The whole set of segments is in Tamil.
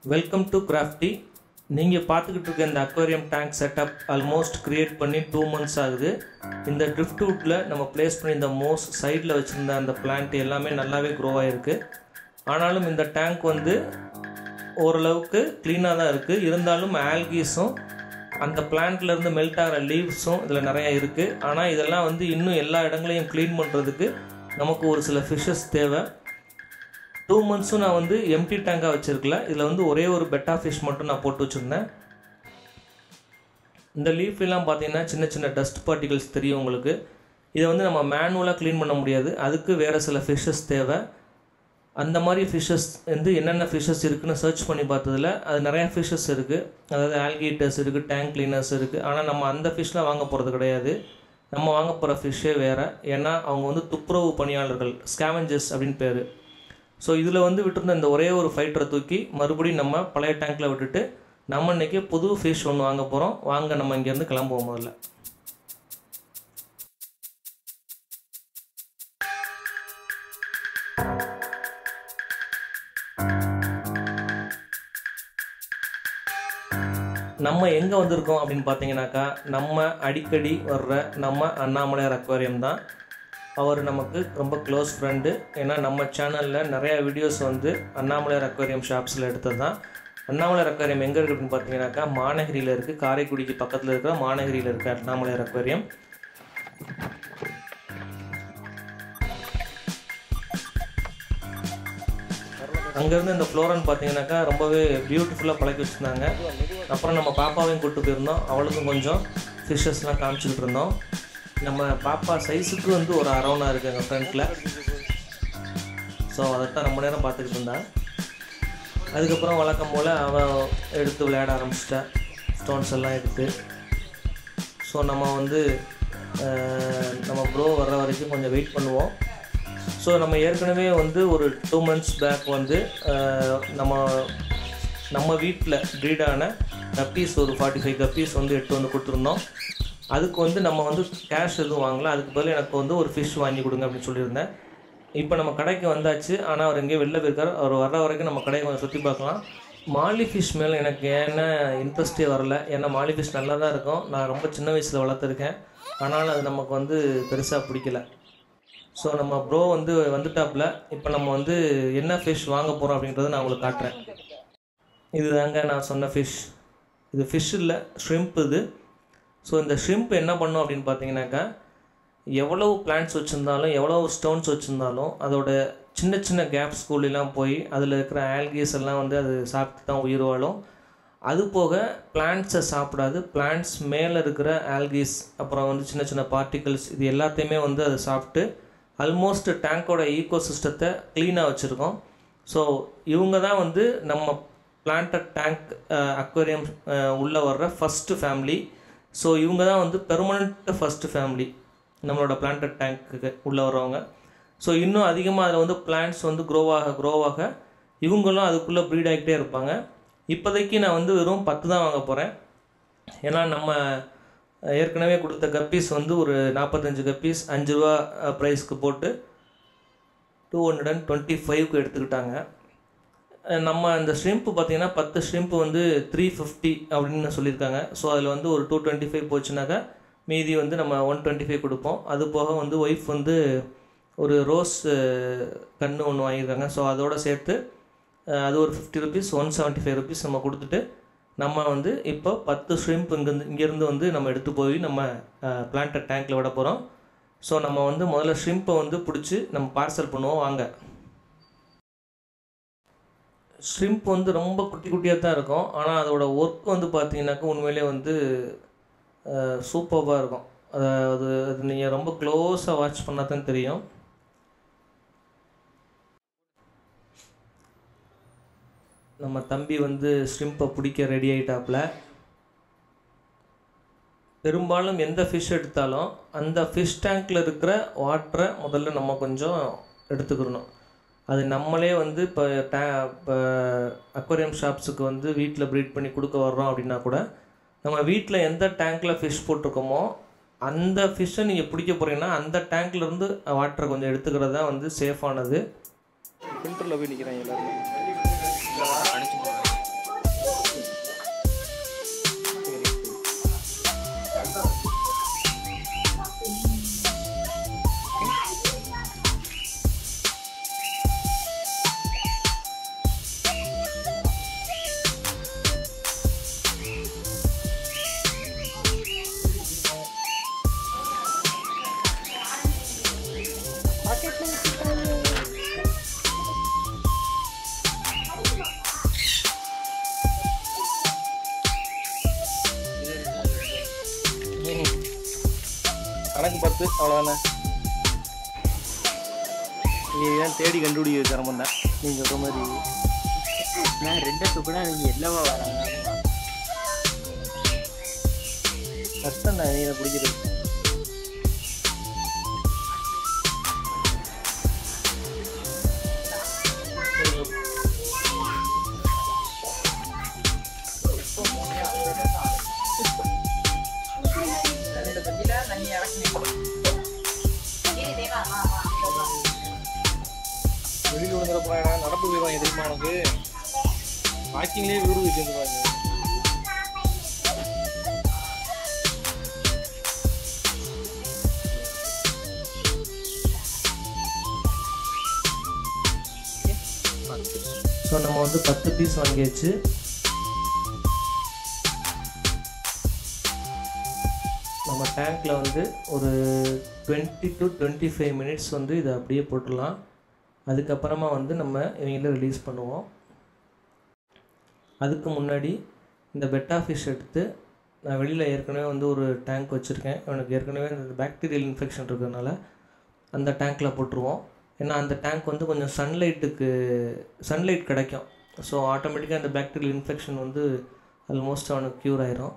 வெல்கம் டு கிராஃப்டி நீங்கள் பார்த்துக்கிட்டு இருக்க இந்த aquarium tank setup almost create பண்ணி டூ மந்த்ஸ் ஆகுது இந்த ட்ரிஃப்ட் வுட்டில் நம்ம ப்ளேஸ் பண்ணி இந்த மோஸ் சைடில் வச்சுருந்த அந்த பிளான்ட் எல்லாமே நல்லாவே க்ரோ ஆகிருக்கு ஆனாலும் இந்த டேங்க் வந்து ஓரளவுக்கு க்ளீனாக தான் இருக்குது இருந்தாலும் ஆல்கீஸும் அந்த பிளான்ட்லேருந்து மெல்ட் ஆகிற லீவ்ஸும் இதில் நிறையா இருக்குது ஆனால் இதெல்லாம் வந்து இன்னும் எல்லா இடங்களையும் க்ளீன் பண்ணுறதுக்கு நமக்கு ஒரு சில ஃபிஷ்ஷஸ் தேவை டூ மந்த்ஸும் நான் வந்து எம்டி டேங்காக வச்சுருக்கல இதில் வந்து ஒரே ஒரு பெட்டா ஃபிஷ் மட்டும் நான் போட்டு வச்சுருந்தேன் இந்த லீஃப் எல்லாம் பார்த்தீங்கன்னா சின்ன சின்ன டஸ்ட் பார்ட்டிகல்ஸ் தெரியும் உங்களுக்கு இதை வந்து நம்ம மேனுவலாக க்ளீன் பண்ண முடியாது அதுக்கு வேறு சில ஃபிஷ்ஷஸ் தேவை அந்த மாதிரி ஃபிஷ்ஷஸ் வந்து என்னென்ன ஃபிஷ்ஷஸ் இருக்குன்னு சர்ச் பண்ணி பார்த்ததுல அது நிறையா ஃபிஷ்ஷஸ் இருக்குது அதாவது ஆல்கேட்டர்ஸ் இருக்குது டேங்க் கிளீனர்ஸ் இருக்குது ஆனால் நம்ம அந்த ஃபிஷ்லாம் வாங்க போகிறது கிடையாது நம்ம வாங்க போகிற ஃபிஷ்ஷே வேறு ஏன்னா அவங்க வந்து துப்புரவு பணியாளர்கள் ஸ்கேவஞ்சர்ஸ் அப்படின்னு பேர் ஸோ இதில் வந்து விட்டுருந்த இந்த ஒரே ஒரு ஃபைட்டரை தூக்கி மறுபடியும் நம்ம பழைய டேங்க்கில் விட்டுட்டு நம்ம இன்றைக்கி புது ஃபிஷ் ஒன்று வாங்க போகிறோம் வாங்க நம்ம இங்கேருந்து கிளம்புவோம் முதல்ல நம்ம எங்கே வந்திருக்கோம் அப்படின்னு பார்த்தீங்கன்னாக்கா நம்ம அடிக்கடி வர்ற நம்ம அண்ணாமலையார் அக்வாரியம் தான் அவர் நமக்கு ரொம்ப க்ளோஸ் ஃப்ரெண்டு ஏன்னா நம்ம சேனலில் நிறையா வீடியோஸ் வந்து அண்ணாமலையார் அக்வாரியம் ஷாப்ஸில் எடுத்தது தான் அண்ணாமலையார் அக்வாரியம் எங்கே இருக்குது அப்படின்னு பார்த்தீங்கன்னாக்கா மாநகரியில் இருக்குது காரைக்குடிக்கு பக்கத்தில் இருக்கிற மாநகரியில் இருக்க அண்ணாமலையார் அக்வாரியம் அங்கேருந்து இந்த ஃப்ளோரன் பார்த்தீங்கன்னாக்கா ரொம்பவே பியூட்டிஃபுல்லாக பழக்கி வச்சுருந்தாங்க அப்புறம் நம்ம பாப்பாவையும் கூப்பிட்டு போயிருந்தோம் அவளுக்கும் கொஞ்சம் ஃபிஷ்ஷஸ்லாம் காமிச்சிக்கிட்டு இருந்தோம் நம்ம பாப்பா சைஸுக்கு வந்து ஒரு அரௌனாக இருக்குது எங்கள் ஃப்ரண்ட்டில் ஸோ அதைத்தான் ரொம்ப நேரம் பார்த்துக்கிட்டு இருந்தா அதுக்கப்புறம் வழக்கம் போல் அவள் எடுத்து விளையாட ஆரம்பிச்சிட்டா ஸ்டோன்ஸ் எல்லாம் எடுத்து ஸோ நம்ம வந்து நம்ம ப்ரோ வர்ற வரைக்கும் கொஞ்சம் வெயிட் பண்ணுவோம் ஸோ நம்ம ஏற்கனவே வந்து ஒரு டூ மந்த்ஸ் பேக் வந்து நம்ம நம்ம வீட்டில் ப்ரீடான கப்பீஸ் ஒரு ஃபார்ட்டி ஃபைவ் கப்பீஸ் வந்து எடுத்து வந்து கொடுத்துருந்தோம் அதுக்கு வந்து நம்ம வந்து கேஷ் எதுவும் வாங்கல அதுக்கு பதில் எனக்கு வந்து ஒரு ஃபிஷ் வாங்கி கொடுங்க அப்படின்னு சொல்லியிருந்தேன் இப்போ நம்ம கடைக்கு வந்தாச்சு ஆனால் அவர் எங்கேயோ வெளில போயிருக்கார் அவர் வர்ற வரைக்கும் நம்ம கடையை கொஞ்சம் சுற்றி பார்க்கலாம் மாலி ஃபிஷ் மேலே எனக்கு ஏன்னா இன்ட்ரெஸ்டே வரல ஏன்னா மாலி ஃபிஷ் நல்லா தான் இருக்கும் நான் ரொம்ப சின்ன வயசில் வளர்த்துருக்கேன் ஆனாலும் அது நமக்கு வந்து பெருசாக பிடிக்கல ஸோ நம்ம ப்ரோ வந்து வந்துட்டாப்புல இப்போ நம்ம வந்து என்ன ஃபிஷ் வாங்க போகிறோம் அப்படின்றத நான் உங்களுக்கு காட்டுறேன் இது தாங்க நான் சொன்ன ஃபிஷ் இது ஃபிஷ் இல்லை ஷ்ரிம்ப் இது ஸோ இந்த ஷ்ரிம்ப் என்ன பண்ணும் அப்படின்னு பார்த்தீங்கன்னாக்கா எவ்வளவு பிளான்ட்ஸ் வச்சுருந்தாலும் எவ்வளவு ஸ்டோன்ஸ் வச்சுருந்தாலும் அதோட சின்ன சின்ன கேப்ஸ் கூலிலாம் போய் அதில் இருக்கிற ஆல்கீஸ் எல்லாம் வந்து அது சாப்பிட்டு தான் உயிர் வாழும் அது போக பிளான்ட்ஸை சாப்பிடாது பிளான்ட்ஸ் மேலே இருக்கிற ஆல்கீஸ் அப்புறம் வந்து சின்ன சின்ன பார்ட்டிகல்ஸ் இது எல்லாத்தையுமே வந்து அது சாப்பிட்டு ஆல்மோஸ்ட் டேங்கோட ஈக்கோ சிஸ்டத்தை க்ளீனாக வச்சுருக்கோம் ஸோ இவங்க தான் வந்து நம்ம பிளான்டட் டேங்க் அக்வேரியம் உள்ளே வர்ற ஃபஸ்ட்டு ஃபேமிலி ஸோ இவங்க தான் வந்து பெர்மனண்ட் ஃபஸ்ட்டு ஃபேமிலி நம்மளோட பிளான்டட் டேங்க்குக்கு உள்ளே வர்றவங்க ஸோ இன்னும் அதிகமாக அதில் வந்து பிளான்ட்ஸ் வந்து க்ரோவாக க்ரோவாக இவங்களும் அதுக்குள்ளே ப்ரீட் ஆகிட்டே இருப்பாங்க இப்போதைக்கு நான் வந்து வெறும் பத்து தான் வாங்க போகிறேன் ஏன்னா நம்ம ஏற்கனவே கொடுத்த கப்பீஸ் வந்து ஒரு நாற்பத்தஞ்சு கப்பீஸ் அஞ்சு ரூபா ப்ரைஸ்க்கு போட்டு டூ ஹண்ட்ரட் அண்ட் டுவெண்ட்டி ஃபைவ்க்கு எடுத்துக்கிட்டாங்க நம்ம அந்த ஷ்ரிம்ப்பு பார்த்திங்கன்னா பத்து ஷ்ரிம்ப்பு வந்து த்ரீ ஃபிஃப்டி அப்படின்னு சொல்லியிருக்காங்க ஸோ அதில் வந்து ஒரு டூ டுவெண்ட்டி ஃபைவ் போச்சுனாக்கா மீதி வந்து நம்ம ஒன் டுவெண்ட்டி ஃபைவ் கொடுப்போம் அது போக வந்து ஒய்ஃப் வந்து ஒரு ரோஸ் கன்று ஒன்று வாங்கியிருக்காங்க ஸோ அதோடு சேர்த்து அது ஒரு fifty rupees one seventy five rupees நம்ம கொடுத்துட்டு நம்ம வந்து இப்போ பத்து ஷ்ரிம்ப் இங்கேருந்து இங்கேருந்து வந்து நம்ம எடுத்து போய் நம்ம பிளான்டட் டேங்க்கில் விட போகிறோம் ஸோ நம்ம வந்து முதல்ல ஷ்ரிம்ப்பை வந்து பிடிச்சி நம்ம பார்சல் பண்ணுவோம் வாங்க ஷ்ரிம்ப் வந்து ரொம்ப குட்டி குட்டியாக தான் இருக்கும் ஆனால் அதோட ஒர்க் வந்து பார்த்தீங்கன்னாக்கா உண்மையிலே வந்து சூப்பராக இருக்கும் அதாவது அது நீங்கள் ரொம்ப க்ளோஸாக வாட்ச் பண்ணால் தான் தெரியும் நம்ம தம்பி வந்து ஸ்ட்ரிம்பை பிடிக்க ரெடி ஆகிட்டாப்புல பெரும்பாலும் எந்த ஃபிஷ் எடுத்தாலும் அந்த ஃபிஷ் டேங்க்கில் இருக்கிற வாட்டரை முதல்ல நம்ம கொஞ்சம் எடுத்துக்கிறணும் அது நம்மளே வந்து இப்போ டே இப்போ அக்வரியம் ஷாப்ஸுக்கு வந்து வீட்டில் ப்ரீட் பண்ணி கொடுக்க வர்றோம் அப்படின்னா கூட நம்ம வீட்டில் எந்த டேங்க்கில் ஃபிஷ் போட்டிருக்கோமோ அந்த ஃபிஷ்ஷை நீங்கள் பிடிக்க போகிறீங்கன்னா அந்த டேங்க்லேருந்து வாட்டரை கொஞ்சம் எடுத்துக்கிறது தான் வந்து சேஃபானது ஃபில்டரில் போய் நிற்கிறாங்க எல்லாருமே அடிச்சு போடுறேன் கணக்கு பத்து அவ்வளோதானே நீ ஏன் தேடி கண்டுபிடிக்க சிரமம் தான் நீங்கள் சொல்கிற மாதிரி நான் ரெண்டை துப்புனா நீங்க எல்லாவா வராங்க கஷ்டம் தான் நீரை பிடிக்கிறது வெளியில் விழுந்துறப்ப நடப்பு போயிடுவாங்க தெரியுமா உனக்கு வாக்கிங்லேயே விருது வச்சுருப்பாங்க ஸோ நம்ம வந்து பத்து பீஸ் வாங்கியாச்சு நம்ம டேங்க்கில் வந்து ஒரு twenty to twenty five minutes வந்து இதை அப்படியே போட்டுடலாம் அதுக்கப்புறமா வந்து நம்ம இவங்கள ரிலீஸ் பண்ணுவோம் அதுக்கு முன்னாடி இந்த பெட்டா ஃபிஷ் எடுத்து நான் வெளியில் ஏற்கனவே வந்து ஒரு டேங்க் வச்சுருக்கேன் எனக்கு ஏற்கனவே இந்த பாக்டீரியல் இன்ஃபெக்ஷன் இருக்கிறதுனால அந்த டேங்க்கில் போட்டுருவோம் ஏன்னா அந்த டேங்க் வந்து கொஞ்சம் சன்லைட்டுக்கு சன்லைட் கிடைக்கும் ஸோ ஆட்டோமேட்டிக்காக அந்த பாக்டீரியல் இன்ஃபெக்ஷன் வந்து ஆல்மோஸ்ட் அவனுக்கு க்யூர் ஆயிரும்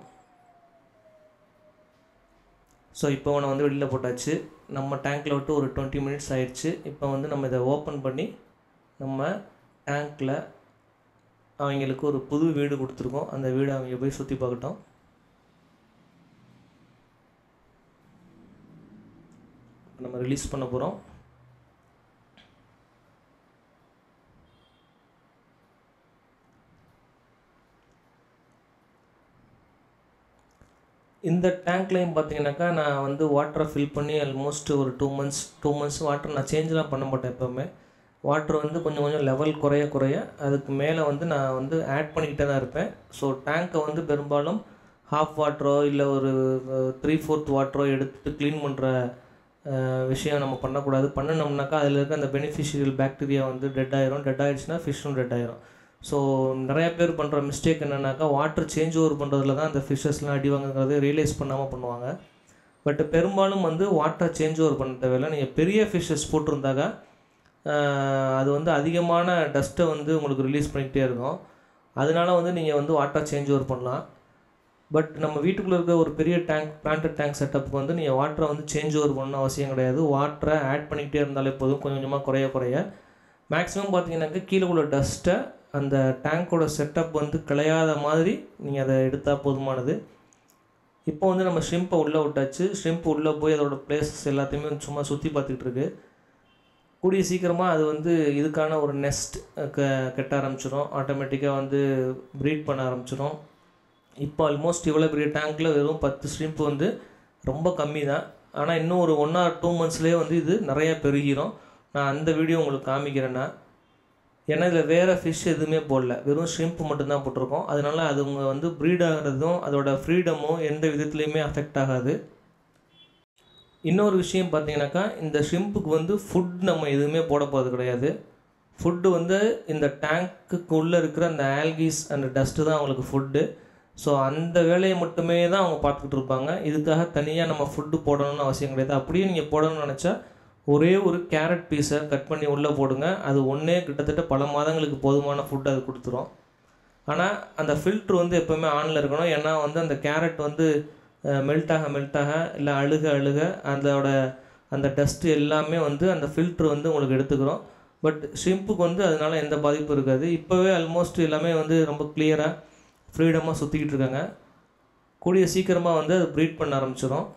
ஸோ இப்போ அவனை வந்து வெளியில் போட்டாச்சு நம்ம டேங்க்கில் விட்டு ஒரு டுவெண்ட்டி மினிட்ஸ் ஆயிடுச்சு இப்போ வந்து நம்ம இதை ஓப்பன் பண்ணி நம்ம டேங்க்கில் அவங்களுக்கு ஒரு புது வீடு கொடுத்துருக்கோம் அந்த வீடை அவங்க போய் சுற்றி பார்க்கட்டும் நம்ம ரிலீஸ் பண்ண போகிறோம் இந்த டேங்க்லையும் பார்த்தீங்கன்னாக்கா நான் வந்து வாட்டரை ஃபில் பண்ணி ஆல்மோஸ்ட் ஒரு two months two months water நான் சேஞ்செலாம் பண்ண மாட்டேன் எப்போவுமே வாட்டர் வந்து கொஞ்சம் கொஞ்சம் லெவல் குறைய குறைய அதுக்கு மேலே வந்து நான் வந்து ஆட் பண்ணிக்கிட்டே தான் இருப்பேன் ஸோ டேங்க்கை வந்து பெரும்பாலும் ஹாஃப் வாட்டரோ இல்லை ஒரு த்ரீ ஃபோர்த் வாட்டரோ எடுத்துட்டு க்ளீன் பண்ணுற விஷயம் நம்ம பண்ணக்கூடாது பண்ணினோம்னாக்கா அதில் இருக்க அந்த பெனிஃபிஷியல் பாக்டீரியா வந்து டெட் ஆயிரும் டெட் ஆயிடுச்சுன்னா ஃபிஷ்ஷும் டெட் ஆயிரும் ஸோ நிறைய பேர் பண்ணுற மிஸ்டேக் என்னென்னாக்கா வாட்டர் சேஞ்ச் ஓவர் பண்ணுறதுல தான் அந்த ஃபிஷ்ஷஸ்லாம் அடி வாங்குங்கிறத ரியலைஸ் பண்ணாமல் பண்ணுவாங்க பட் பெரும்பாலும் வந்து வாட்டர் சேஞ்ச் ஓவர் பண்ண தேவையில்லை நீங்கள் பெரிய ஃபிஷ்ஷஸ் போட்டிருந்தாக்கா ஆஹ், அது வந்து அதிகமான டஸ்ட்டை வந்து உங்களுக்கு ரிலீஸ் பண்ணிக்கிட்டே இருக்கும் அதனால வந்து நீங்கள் வந்து வாட்டர் சேஞ்ச் ஓவர் பண்ணலாம் பட் நம்ம வீட்டுக்குள்ளே இருக்க ஒரு பெரிய டேங்க் பிளான்டட் டேங்க் செட்டப்புக்கு வந்து நீங்கள் வாட்டரை வந்து சேஞ்ச் ஓவர் பண்ணணும் அவசியம் கிடையாது வாட்டரை ஆட் பண்ணிக்கிட்டே இருந்தாலே போதும் கொஞ்சம் கொஞ்சமாக குறைய குறைய மேக்ஸிமம் பார்த்தீங்கன்னாக்கா கீழே உள்ள டஸ்ட்டை அந்த டேங்க்கோட செட்டப் வந்து கிளையாத மாதிரி நீங்கள் அதை எடுத்தால் போதுமானது இப்போ வந்து நம்ம ஷ்ரிம்பை உள்ளே விட்டாச்சு ஷ்ரிம்ப் உள்ளே போய் அதோட பிளேசஸ் எல்லாத்தையுமே வந்து சும்மா சுற்றி பார்த்துக்கிட்டு இருக்கு கூடிய சீக்கிரமாக அது வந்து இதுக்கான ஒரு நெஸ்ட் க கட்ட ஆரம்பிச்சிடும் ஆட்டோமேட்டிக்காக வந்து ப்ரீட் பண்ண ஆரம்பிச்சிடும் இப்போ ஆல்மோஸ்ட் இவ்வளோ பெரிய டேங்க்கில் வெறும் பத்து ஷ்ரிம்ப் வந்து ரொம்ப கம்மி தான் ஆனால் இன்னும் ஒரு ஒன் ஆர் டூ மந்த்ஸ்லேயே வந்து இது நிறைய பெருகிரும் நான் அந்த வீடியோ உங்களுக்கு காமிக்கிறேன்னா ஏன்னா இதில் வேறு ஃபிஷ் எதுவுமே போடல வெறும் ஷ்ரிம்ப் மட்டும்தான் போட்டிருக்கோம் அதனால அதுங்க வந்து ப்ரீட் ஆகிறதும் அதோட ஃப்ரீடமும் எந்த விதத்துலையுமே அஃபெக்ட் ஆகாது இன்னொரு விஷயம் பார்த்தீங்கன்னாக்கா இந்த ஷ்ரிம்புக்கு வந்து ஃபுட் நம்ம எதுவுமே போட போகிறது கிடையாது ஃபுட்டு வந்து இந்த டேங்க்குக்கு உள்ளே இருக்கிற அந்த ஆல்கிஸ் அந்த டஸ்ட்டு தான் அவங்களுக்கு ஃபுட்டு ஸோ அந்த வேலையை மட்டுமே தான் அவங்க பார்த்துக்கிட்டு இருப்பாங்க இதுக்காக தனியாக நம்ம ஃபுட்டு போடணும்னு அவசியம் கிடையாது அப்படியே நீங்கள் போடணும்னு நினச்சா ஒரே ஒரு கேரட் பீஸை கட் பண்ணி உள்ளே போடுங்க அது ஒன்றே கிட்டத்தட்ட பல மாதங்களுக்கு போதுமான ஃபுட் அது கொடுத்துரும் ஆனால் அந்த ஃபில்ட்ரு வந்து எப்போவுமே ஆனில் இருக்கணும் ஏன்னா வந்து அந்த கேரட் வந்து மெல்ட் ஆக மெல்ட் ஆக இல்லை அழுக அழுக அதோட அந்த டஸ்ட்டு எல்லாமே வந்து அந்த ஃபில்ட்ரு வந்து உங்களுக்கு எடுத்துக்கிறோம் பட் ஷிம்புக்கு வந்து அதனால எந்த பாதிப்பும் இருக்காது இப்போவே ஆல்மோஸ்ட் எல்லாமே வந்து ரொம்ப கிளியராக ஃப்ரீடமாக சுற்றிக்கிட்டு இருக்காங்க கூடிய சீக்கிரமாக வந்து அது ப்ரீட் பண்ண ஆரம்பிச்சிடும்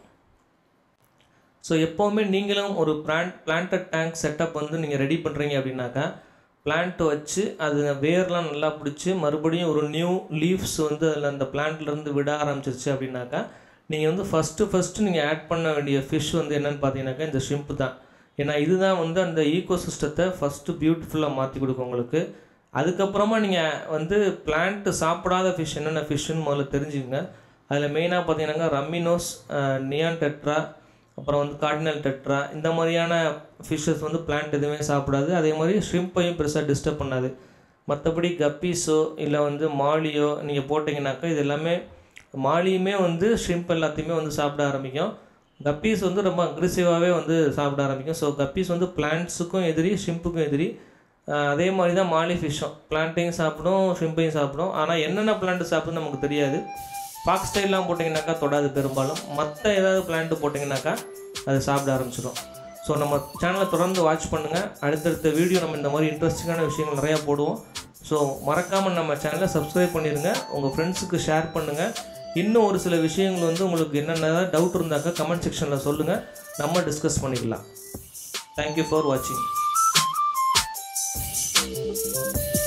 ஸோ எப்போவுமே நீங்களும் ஒரு பிளான் பிளான்டட் டேங்க் செட்டப் வந்து நீங்கள் ரெடி பண்ணுறீங்க அப்படின்னாக்கா பிளான்ட் வச்சு அது வேர்லாம் நல்லா பிடிச்சி மறுபடியும் ஒரு நியூ லீவ்ஸ் வந்து அதில் அந்த பிளான்ட்லேருந்து விட ஆரம்பிச்சிருச்சு அப்படின்னாக்கா நீங்கள் வந்து ஃபஸ்ட்டு ஃபஸ்ட்டு நீங்கள் ஆட் பண்ண வேண்டிய ஃபிஷ் வந்து என்னென்னு பார்த்தீங்கன்னாக்கா இந்த ஷிம்ப் தான் ஏன்னா இதுதான் வந்து அந்த ஈகோ சிஸ்டத்தை ஃபஸ்ட்டு பியூட்டிஃபுல்லாக மாற்றி கொடுக்கும் உங்களுக்கு அதுக்கப்புறமா நீங்கள் வந்து பிளான்ட்டு சாப்பிடாத ஃபிஷ் என்னென்ன ஃபிஷ்ஷுன்னு முதல்ல தெரிஞ்சுக்கங்க அதில் மெயினாக பார்த்தீங்கன்னாக்கா ரம்மினோஸ் நியான் டெட்ரா அப்புறம் வந்து கார்டினல் டெட்ரா இந்த மாதிரியான ஃபிஷ்ஷஸ் வந்து பிளான்ட் எதுவுமே சாப்பிடாது அதே மாதிரி ஷ்ரிம்பையும் பெருசாக டிஸ்டர்ப் பண்ணாது மற்றபடி கப்பீஸோ இல்லை வந்து மாலியோ நீங்கள் போட்டிங்கனாக்கா இது எல்லாமே மாலியுமே வந்து ஷ்ரிம்ப் எல்லாத்தையுமே வந்து சாப்பிட ஆரம்பிக்கும் கப்பீஸ் வந்து ரொம்ப அக்ரெசிவாகவே வந்து சாப்பிட ஆரம்பிக்கும் ஸோ கப்பீஸ் வந்து பிளான்ட்ஸுக்கும் எதிரி ஷிம்புக்கும் எதிரி ஆஹ் அதே மாதிரி தான் மாலி ஃபிஷ்ஷும் பிளான்ட்டையும் சாப்பிடும் ஷிம்பையும் சாப்பிடும் ஆனால் என்னென்ன பிளான்ட் சாப்பிடுன்னு நமக்கு தெரியாது பாக்ஸ் ஸ்டைல்லாம் போட்டிங்கனாக்கா தொடாது பெரும்பாலும் மற்ற ஏதாவது பிளான்ட்டு போட்டிங்கனாக்கா அது சாப்பிட ஆரம்பிச்சிடும் ஸோ நம்ம சேனலை தொடர்ந்து வாட்ச் பண்ணுங்கள் அடுத்தடுத்த வீடியோ நம்ம இந்த மாதிரி இன்ட்ரெஸ்டிங்கான விஷயங்கள் நிறையா போடுவோம் ஸோ மறக்காமல் நம்ம சேனலை சப்ஸ்கிரைப் பண்ணிடுங்க உங்கள் ஃப்ரெண்ட்ஸுக்கு ஷேர் பண்ணுங்கள் இன்னும் ஒரு சில விஷயங்கள் வந்து உங்களுக்கு என்னென்ன டவுட் இருந்தாக்கா கமெண்ட் செக்ஷனில் சொல்லுங்கள் நம்ம டிஸ்கஸ் பண்ணிக்கலாம் தேங்க்யூ ஃபார் வாட்சிங்